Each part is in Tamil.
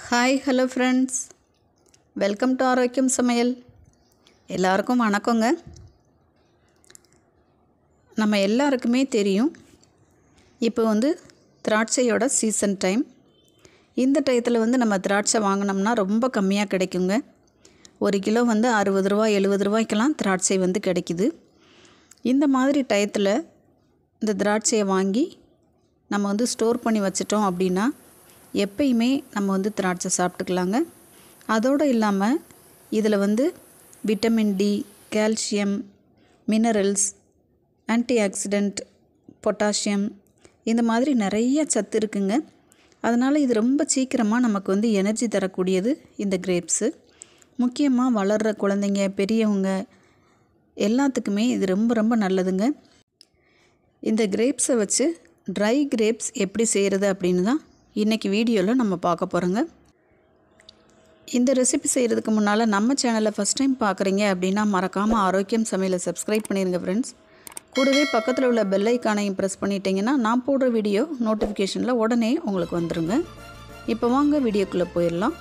hi hello friends welcome to Aarokkiyam Samayal எல்லாருக்கும் வணக்கங்க நம்ம எல்லாருக்குமே தெரியும் இப்போ வந்து திராட்சையோட சீசன் டைம் இந்த டயத்தில் வந்து நம்ம திராட்சை வாங்கினோம்னா ரொம்ப கம்மியாக கிடைக்குங்க ஒரு கிலோ வந்து அறுபது ரூபா எழுபது ரூபாய்க்கெல்லாம் திராட்சை வந்து கிடைக்குது இந்த மாதிரி டயத்தில் இந்த திராட்சையை வாங்கி நம்ம வந்து ஸ்டோர் பண்ணி வச்சிட்டோம் அப்படின்னா எப்பயுமே நம்ம வந்து திராட்சை சாப்பிட்டுக்கலாங்க அதோடு இல்லாமல் இதில் வந்து vitamin D calcium minerals antioxidant potassium இந்த மாதிரி நிறைய சத்து இருக்குங்க அதனால் இது ரொம்ப சீக்கிரமாக நமக்கு வந்து எனர்ஜி தரக்கூடியது இந்த கிரேப்ஸு முக்கியமாக வளர்கிற குழந்தைங்க பெரியவங்க எல்லாத்துக்குமே இது ரொம்ப ரொம்ப நல்லதுங்க இந்த கிரேப்ஸை வச்சு ட்ரை கிரேப்ஸ் எப்படி செய்கிறது அப்படின்னு தான் இன்றைக்கி வீடியோவில் நம்ம பார்க்க போகிறோங்க இந்த ரெசிபி செய்கிறதுக்கு முன்னால் நம்ம சேனலை ஃபஸ்ட் டைம் பார்க்குறீங்க அப்படின்னா மறக்காமல் ஆரோக்கியம் சமையலை சப்ஸ்கிரைப் பண்ணிடுங்க ஃப்ரெண்ட்ஸ் கூடவே பக்கத்தில் உள்ள பெல் ஐக்கானையும் ப்ரெஸ் பண்ணிட்டீங்கன்னா நான் போடுற வீடியோ நோட்டிஃபிகேஷனில் உடனே உங்களுக்கு வந்துருங்க இப்போ வாங்க வீடியோக்குள்ளே போயிடலாம்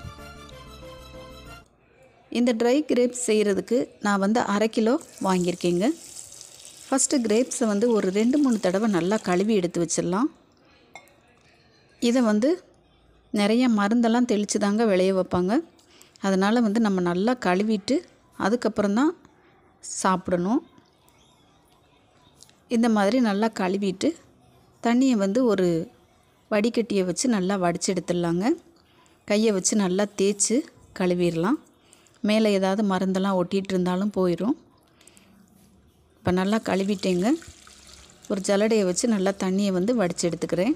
இந்த ட்ரை கிரேப்ஸ் செய்கிறதுக்கு நான் வந்து அரை கிலோ வாங்கியிருக்கேங்க ஃபஸ்ட்டு கிரேப்ஸை வந்து ஒரு ரெண்டு மூணு தடவை நல்லா கழுவி எடுத்து வச்சிடலாம் இதை வந்து நிறைய மருந்தெல்லாம் தெளித்து தாங்க விளைய வைப்பாங்க அதனால் வந்து நம்ம நல்லா கழுவிட்டு அதுக்கப்புறம் தான் சாப்பிடணும் இந்த மாதிரி நல்லா கழுவிட்டு தண்ணியை வந்து ஒரு வடிகட்டியை வச்சு நல்லா வடித்து எடுத்துடலாங்க கையை வச்சு நல்லா தேய்ச்சி கழுவிடலாம் மேலே ஏதாவது மருந்தெல்லாம் ஒட்டிகிட்டு இருந்தாலும் போயிடும் இப்போ நல்லா கழுவிட்டேங்க ஒரு ஜல்லடையை வச்சு நல்லா தண்ணியை வந்து வடித்து எடுத்துக்கிறேன்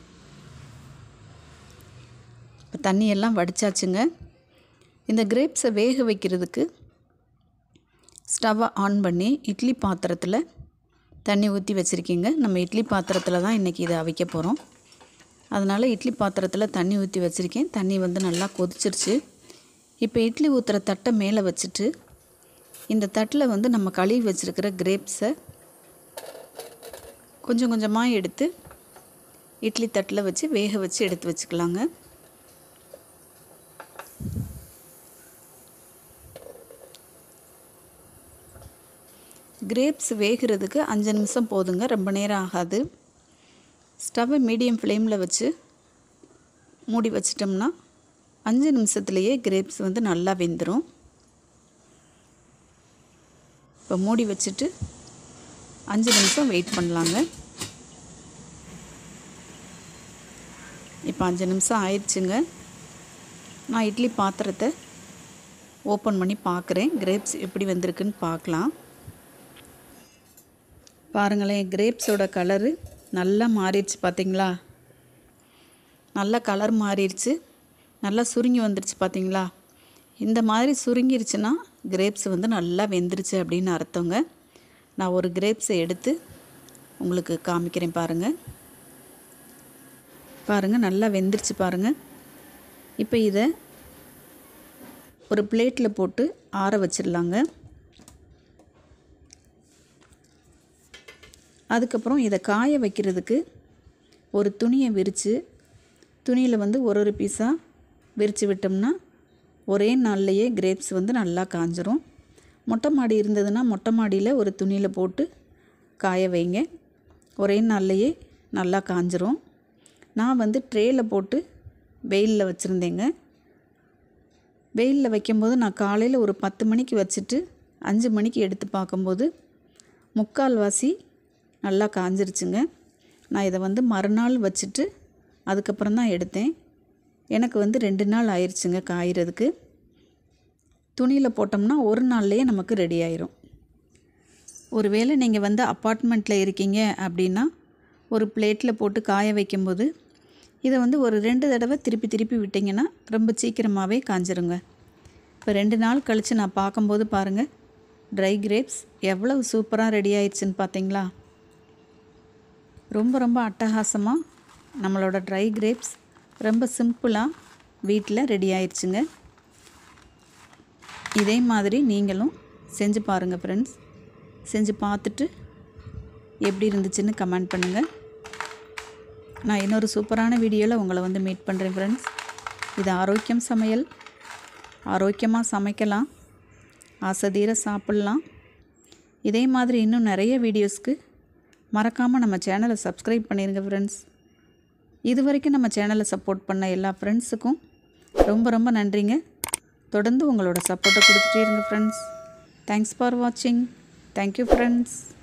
இப்போ தண்ணியெல்லாம் வடித்தாச்சுங்க இந்த கிரேப்ஸை வேக வைக்கிறதுக்கு ஸ்டவ்வை ஆன் பண்ணி இட்லி பாத்திரத்தில் தண்ணி ஊற்றி வச்சுருக்கீங்க நம்ம இட்லி பாத்திரத்தில் தான் இன்றைக்கி இதை அவிக்க போகிறோம் அதனால் இட்லி பாத்திரத்தில் தண்ணி ஊற்றி வச்சுருக்கேன் தண்ணி வந்து நல்லா கொதிச்சிருச்சு இப்போ இட்லி ஊற்றுற தட்டை மேலே வச்சுட்டு இந்த தட்டில் வந்து நம்ம கழுவி வச்சுருக்கிற கிரேப்ஸை கொஞ்சம் கொஞ்சமாக எடுத்து இட்லி தட்டில் வச்சு வேக வச்சு எடுத்து வச்சுக்கலாங்க கிரேப்ஸ் வேகிறதுக்கு அஞ்சு நிமிஷம் போதுங்க ரொம்ப நேரம் ஆகாது ஸ்டவ்வை மீடியம் ஃப்ளேமில் வச்சு மூடி வச்சிட்டோம்னா அஞ்சு நிமிஷத்துலேயே கிரேப்ஸ் வந்து நல்லா வெந்துடும் இப்போ மூடி வச்சுட்டு அஞ்சு நிமிஷம் வெயிட் பண்ணலாங்க இப்போ அஞ்சு நிமிஷம் ஆயிடுச்சுங்க நான் இட்லி பாத்திரத்தை ஓப்பன் பண்ணி பார்க்குறேன் கிரேப்ஸ் எப்படி வந்திருக்குன்னு பார்க்கலாம் பாருங்களேன் கிரேப்ஸோட கலரு நல்லா மாறிடுச்சு பார்த்தீங்களா நல்லா கலர் மாறிடுச்சு நல்லா சுருங்கி வந்துருச்சு பார்த்தீங்களா இந்த மாதிரி சுருங்கிருச்சுன்னா கிரேப்ஸ் வந்து நல்லா வெந்துருச்சு அப்படின்னு அர்த்தங்க நான் ஒரு கிரேப்ஸை எடுத்து உங்களுக்கு காமிக்கிறேன் பாருங்கள் பாருங்கள் நல்லா வெந்துருச்சு பாருங்கள் இப்போ இதை ஒரு பிளேட்டில் போட்டு ஆற வச்சிடலாங்க அதுக்கப்புறம் இதை காய வைக்கிறதுக்கு ஒரு துணியை விரித்து துணியில் வந்து ஒரு ஒரு பீஸாக விரித்து விட்டோம்னா ஒரே நாள்லையே கிரேப்ஸ் வந்து நல்லா காஞ்சிரும் மொட்டை மாடி இருந்ததுன்னா மொட்டை மாடியில் ஒரு துணியில் போட்டு காய வைங்க ஒரே நாள்லையே நல்லா காஞ்சிரும் நான் வந்து ட்ரேயில் போட்டு வெயிலில் வச்சுருந்தேங்க வெயிலில் வைக்கும்போது நான் காலையில் ஒரு பத்து மணிக்கு வச்சுட்டு அஞ்சு மணிக்கு எடுத்து பார்க்கும்போது முக்கால்வாசி நல்லா காஞ்சிருச்சுங்க நான் இதை வந்து மறுநாள் வச்சுட்டு அதுக்கப்புறம் தான் எடுத்தேன் எனக்கு வந்து ரெண்டு நாள் ஆயிடுச்சுங்க காயறதுக்கு துணியில் போட்டோம்னா ஒரு நாள்லேயே நமக்கு ரெடி ஆயிரும் ஒருவேளை நீங்கள் வந்து அப்பார்ட்மெண்ட்டில் இருக்கீங்க அப்படின்னா ஒரு பிளேட்டில் போட்டு காய வைக்கும்போது இதை வந்து ஒரு ரெண்டு தடவை திருப்பி திருப்பி விட்டிங்கன்னா ரொம்ப சீக்கிரமாகவே காஞ்சிருங்க இப்போ ரெண்டு நாள் கழித்து நான் பார்க்கும்போது பாருங்கள் ட்ரை கிரேப்ஸ் எவ்வளவு சூப்பராக ரெடி ஆயிடுச்சுன்னு பார்த்தீங்களா ரொம்ப ரொம்ப அட்டகாசமாக நம்மளோட ட்ரை கிரேப்ஸ் ரொம்ப சிம்பிளாக வீட்டில் ரெடி ஆயிடுச்சுங்க இதே மாதிரி நீங்களும் செஞ்சு பாருங்கள் ஃப்ரெண்ட்ஸ் செஞ்சு பார்த்துட்டு எப்படி இருந்துச்சுன்னு கமெண்ட் பண்ணுங்கள் நான் இன்னொரு சூப்பரான வீடியோவில் உங்களை வந்து மீட் பண்ணுறேன் ஃப்ரெண்ட்ஸ் இது ஆரோக்கியம் சமையல் ஆரோக்கியமாக சமைக்கலாம் ஆசதீர சாப்பிட்லாம் இதே மாதிரி இன்னும் நிறைய வீடியோஸ்க்கு மறக்காமல் நம்ம சேனலை சப்ஸ்கிரைப் பண்ணிடுங்க ஃப்ரெண்ட்ஸ் இது வரைக்கும் நம்ம சேனலை சப்போர்ட் பண்ண எல்லா ஃப்ரெண்ட்ஸுக்கும் ரொம்ப ரொம்ப நன்றிங்க தொடர்ந்து உங்களோட சப்போர்ட்டை கொடுத்துட்டே இருங்க ஃப்ரெண்ட்ஸ் தேங்க்ஸ் ஃபார் வாட்சிங் தேங்க்யூ ஃப்ரெண்ட்ஸ்